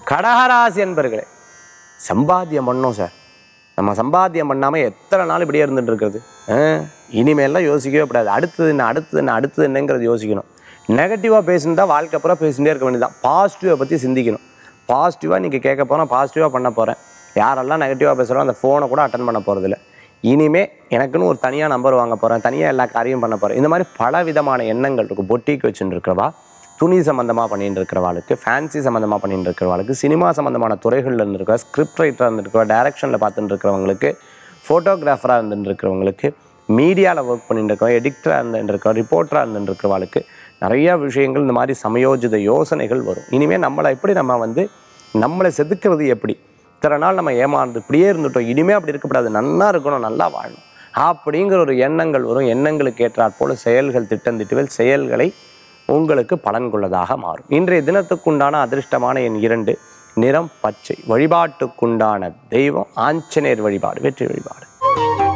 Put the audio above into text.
கடகராசி என்பர்களே சம்பாத்தியம் பண்ணோம் சார் நம்ம சம்பாத்தியம் பண்ணாமல் எத்தனை நாள் இப்படியே இருந்துட்டு இருக்கிறது ஆ, இனிமேல்லாம் யோசிக்கவே கூடாது அடுத்தது என்ன அடுத்தது என்ன அடுத்தது என்னங்கிறது யோசிக்கணும் நெகட்டிவாக பேசினா வாழ்க்கை பூரா பேசிகிட்டே இருக்க வேண்டியதான் பாசிட்டிவை பற்றி சிந்திக்கணும் பாசிட்டிவாக நீங்கள் கேட்க போகிறேன் பாசிட்டிவாக பண்ண போகிறேன் யாரெல்லாம் நெகட்டிவாக பேசுகிறோம் அந்த ஃபோனை கூட அட்டன் பண்ண போகிறதில்ல இனிமே எனக்குன்னு ஒரு தனியாக நம்பர் வாங்க போகிறேன் தனியாக எல்லா காரியம் பண்ண போகிறேன் இந்த மாதிரி பல விதமான எண்ணங்கள் இருக்கும் பொட்டிக்கு வச்சுட்டு இருக்கிறவா துணி சம்மந்தமாக பண்ணிட்டு இருக்கிறவாளுக்கு ஃபேன்சி சம்மந்தமாக பண்ணிட்டு இருக்கிறவாளுக்கு சினிமா சம்மந்தமான துறைகளில் இருந்திருக்கிற ஸ்கிரிப்ட் ரைட்டராக இருந்திருக்கிற டைரக்ஷனில் பார்த்துட்டு இருக்கிறவங்களுக்கு ஃபோட்டோகிராஃபராக இருந்துட்டு இருக்கிறவங்களுக்கு மீடியாவில் ஒர்க் பண்ணிட்டு இருக்கிறவங்க எடிக்டராக இருந்துட்டு இருக்கிற ரிப்போர்ட்டராக இருந்துட்டு இருக்கிறவாளுக்கு நிறைய விஷயங்கள் இந்த மாதிரி சமயோஜித யோசனைகள் வரும் இனிமேல் நம்மளை எப்படி நம்ம வந்து நம்மளை செதுக்கிறது எப்படி இத்தனை நாள் நம்ம ஏமாந்து இப்படியே இருந்துட்டோம் இனிமேல் அப்படி இருக்கக்கூடாது நல்லா இருக்கணும் நல்லா வாழணும் அப்படிங்கிற ஒரு எண்ணங்கள் வரும் எண்ணங்களுக்கு ஏற்றாற் போல செயல்கள் திட்டந்திட்டுவேல் செயல்களை உங்களுக்கு பலன் கொள்ளதாக மாறும் இன்றைய தினத்துக்குண்டான அதிர்ஷ்டமான எண் இரண்டு நிறம் பச்சை வழிபாட்டுக்குண்டான தெய்வம் ஆஞ்சநேயர் வழிபாடு வெற்றி வழிபாடு